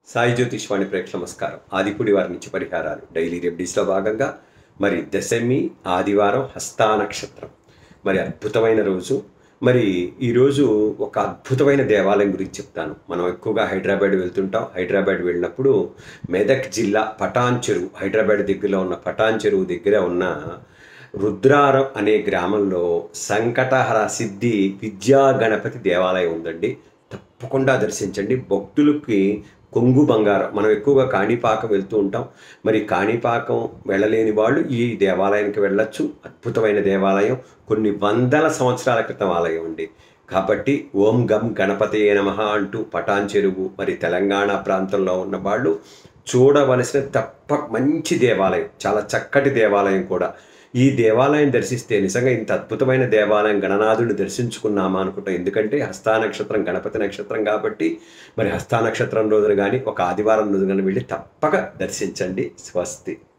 సాయి జ్యోతిష్వాణి ప్రేక్ష నమస్కారం ఆదిపుడి వారి నుంచి పరిహారాలు డైలీ రెమెడీస్లో భాగంగా మరి దశమి ఆదివారం హస్తా నక్షత్రం మరి అద్భుతమైన రోజు మరి ఈరోజు ఒక అద్భుతమైన దేవాలయం గురించి చెప్తాను మనం ఎక్కువగా హైదరాబాద్ వెళ్తుంటాం హైదరాబాద్ వెళ్ళినప్పుడు మెదక్ జిల్లా పటాన్ చెరువు హైదరాబాద్ దగ్గరలో ఉన్న పటాన్ చెరువు దగ్గర ఉన్న రుద్రారం అనే గ్రామంలో సంకటహర సిద్ధి విద్యా గణపతి దేవాలయం ఉందండి తప్పకుండా దర్శించండి భక్తులకి కొంగు బంగారం మనం ఎక్కువగా కాణిపాకం వెళ్తూ ఉంటాం మరి కాణిపాకం వెళ్ళలేని వాళ్ళు ఈ దేవాలయానికి వెళ్ళొచ్చు అద్భుతమైన దేవాలయం కొన్ని వందల సంవత్సరాల క్రితం ఆలయం అండి కాబట్టి ఓం గం గణపతి నమ అంటూ పటాన్ చెరువు మరి తెలంగాణ ప్రాంతంలో ఉన్న వాళ్ళు చూడవలసిన తప్ప మంచి దేవాలయం చాలా చక్కటి దేవాలయం కూడా ఈ దేవాలయం దర్శిస్తే నిజంగా ఇంత అద్భుతమైన దేవాలయం గణనాథుడిని దర్శించుకున్నామా అనుకుంటాం ఎందుకంటే హస్తా నక్షత్రం గణపతి నక్షత్రం కాబట్టి మరి హస్తా నక్షత్రం రోజున కానీ ఒక ఆదివారం రోజున కానీ వెళ్ళి తప్పక దర్శించండి స్వస్తి